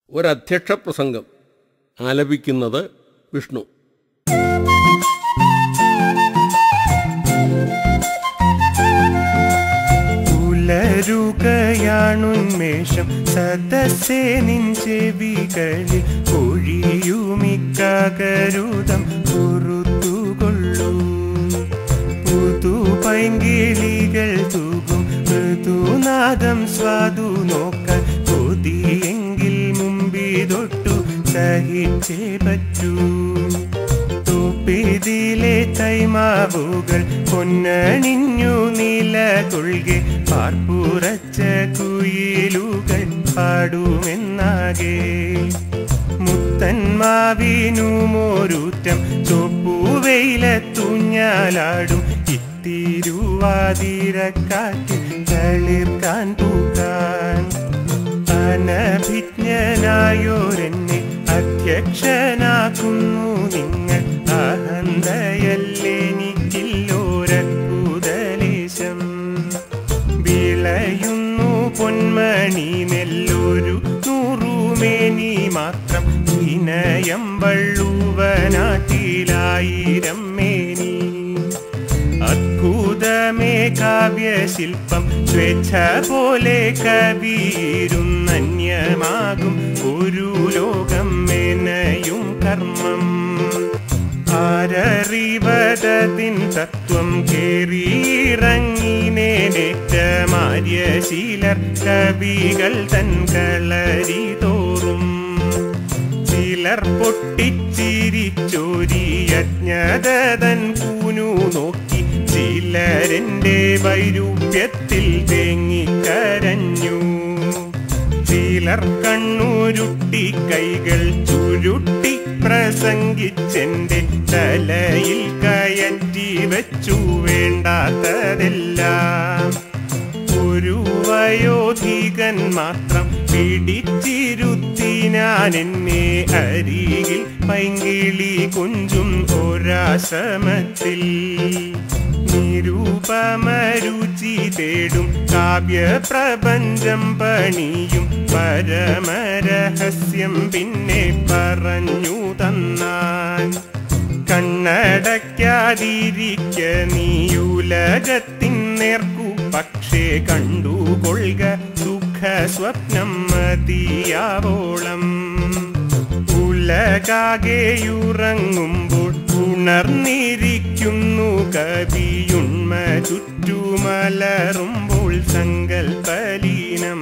ഒരധ്യക്ഷ പ്രസംഗം ആലപിക്കുന്നത് വിഷ്ണു പുലരുകയാണുന്മേഷം സദസ്സേ നിൻ ചെവികളിൽ ഒഴിയുമിക്കകരുതം പുറത്തുകൊള്ളൂ പുതു പൈങ്കിളികൾ തൂകും മൃദുനാദം സ്വാദു നോക്കാൻ കൊതിയെങ്കിൽ മുമ്പിതൊട്ടു സഹിച്ചേ പറ്റൂ തൂപ്പിതിലെ തൈമാവുകൾ പൊന്നണിഞ്ഞു നിലകൊള്ളുകെ പാർപ്പുറച്ച കുയിലുകൾ പാടുമെന്നാകെ മുത്തന്മാവിനുമോരുറ്റം ചൊപ്പുവെയിലത്തുഞ്ഞാലാടും ഇത്തിരുവാതിരക്കാറ്റിൽ തളിർക്കാൻ പൂക്കാൻ അനഭിജ്ഞനായോരെന്നെ അധ്യക്ഷനാക്കുന്നു നിങ്ങൾ അഹന്തയല്ലെനിക്കില്ലോരത്ഭുതലേശം വിളയുന്നു പൊന്മണി നെല്ലൊരു നൂറുമേനി മാത്രം വിനയം വള്ളുവനാട്ടിലായിരം മേനി അത്ഭുതമേ കാവ്യശില്പം സ്വേച്ഛ പോലെ കവിയിരുന്നന്യമാകും ഒരു ലോകം മെനയും കർമ്മം ആരറിവതതിൻ തത്വം കേറിയിറങ്ങിനേറ്റമാര്യശീലർ കവികൾ തൻ കളരി തോറും ചിലർ പൊട്ടിച്ചിരിച്ചോരി അജ്ഞതൻ കൂനു നോക്കി ചിലരെന്റെ വൈരൂപ്യത്തിൽ തേങ്ങിക്കരഞ്ഞു ചിലർ കണ്ണുരുട്ടി കൈകൾ ചുരുട്ടി പ്രസംഗിച്ചെന്റെ തലയിൽ കയറ്റി വെച്ചു വേണ്ടാത്തതെല്ലാം ഒരു വയോധികൻ മാത്രം പിടിച്ചിരുത്തി ഞാൻ എന്നെ അരികിൽ പൈങ്കിളി കുഞ്ചും ഒരാശ്രമത്തിൽ നിരൂപമരുചി തേടും കാവ്യപ്രപഞ്ചം പണിയും പരമരഹസ്യം പിന്നെ പറഞ്ഞു തന്നാൻ കണ്ണടയ്ക്കാതിരിക്ക നീയുലകത്തിൻ നേർക്കു പക്ഷേ കണ്ടുകൊള്ളുക സുഖ സ്വപ്നം മതിയാവോളം ഉലകാകെയുറങ്ങുമ്പോൾ ഉണർന്നിരിക്കുന്നു കവിയുണ്മ ചുറ്റുമലറുമ്പോൾ സങ്കൽപ്പലീനം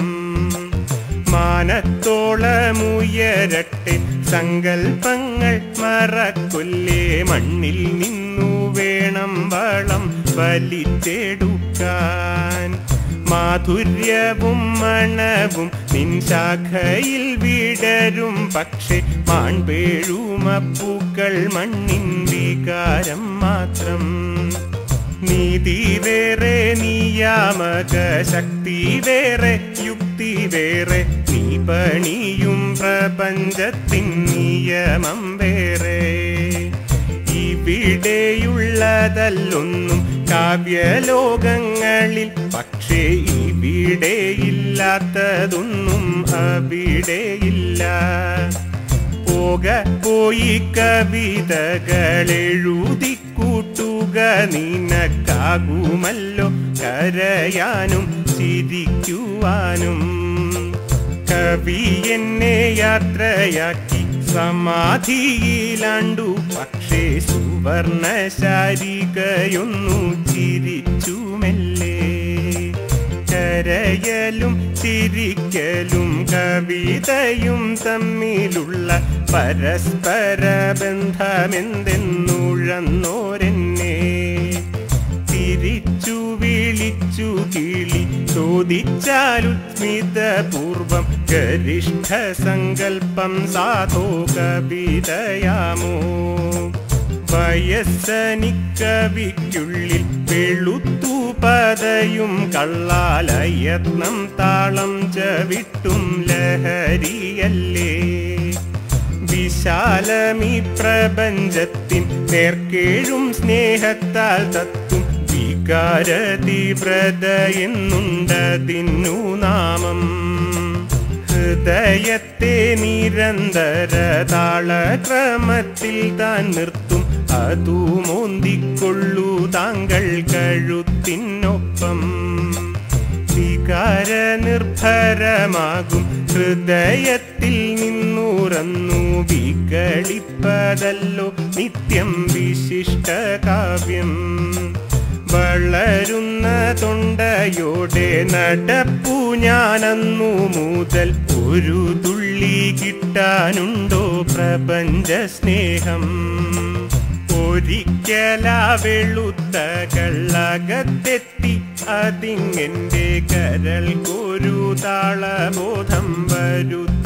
മാനത്തോളമുയരട്ടെ സങ്കൽപ്പങ്ങൾ മറക്കൊല്ലേ മണ്ണിൽ നിന്നു വേണം വളം വലിച്ചെടുക്കാൻ മാധുര്യവും മണവും നിൻ ശാഖയിൽ വിടരും പക്ഷെ മാൺപേഴുമപ്പൂക്കൾ മണ്ണിൻ വികാരം മാത്രം നീതി വേറെ നിയാമക ശക്തി വേറെ യുക്തി വേറെ നീ പണിയും പ്രപഞ്ചത്തിൻ നിയമം വേറെ ഇവിടെയുള്ളതല്ലൊന്നും കാവ്യലോകങ്ങളിൽ പക്ഷേ ഇവിടെയില്ലാത്തതൊന്നും അവിടെയില്ല പോക പോയി കവിതകളെഴുതി കൂട്ടുക നിനക്കാകുമല്ലോ കരയാനും ചിരിക്കുവാനും കവി എന്നെ യാത്രയാക്കി സമാധിയിലാണ്ടു പക്ഷേ സുവർണ ശാരികയൊന്നു ചിരിച്ചുമെല്ലേ കരയലും ചിരിക്കലും കവിതയും തമ്മിലുള്ള പരസ്പര ബന്ധമെന്തെന്നുഴന്നോരെന്നെ തിരിച്ചു വിളിച്ചു കിളി ചോദിച്ചാലുസ്മിതപൂർവം ഗരിഷ്ഠ സങ്കൽപ്പം സാധോ കവിതയാമോ വയസ്സനിക്കവിക്കുള്ളിൽ വെളുത്തു പതയും കള്ളാലയത്നം താളം ചവിട്ടും ലഹരിയല്ലേ വിശാലമീ പ്രപഞ്ചത്തിൻ നേർക്കേഴും സ്നേഹത്താൽ തത്തും വികാര തീവ്രത എന്നുണ്ടതിന്നു നാമം ഹൃദയത്തെ നിരന്തര താളക്രമത്തിൽ താൻ നിർത്തും അതു മോന്തിക്കൊള്ളൂ താങ്കൾ കഴുത്തിനൊപ്പം വികാര നിർഭരമാകും ഹൃദയത്തിൽ നിന്നുറന്നു വികളിപ്പതല്ലോ നിത്യം വിശിഷ്ട കാവ്യം വളരുന്ന തൊണ്ടയോടെ നടപ്പു ഞാനന്നു മുതൽ ഒരു തുള്ളി കിട്ടാനുണ്ടോ പ്രപഞ്ച സ്നേഹം ഒരിക്കലാ വെളുത്ത കള്ളകത്തെത്തി അതിങ്ങെന്റെ കരൾക്കൊരു താളബോധം വരുത്തി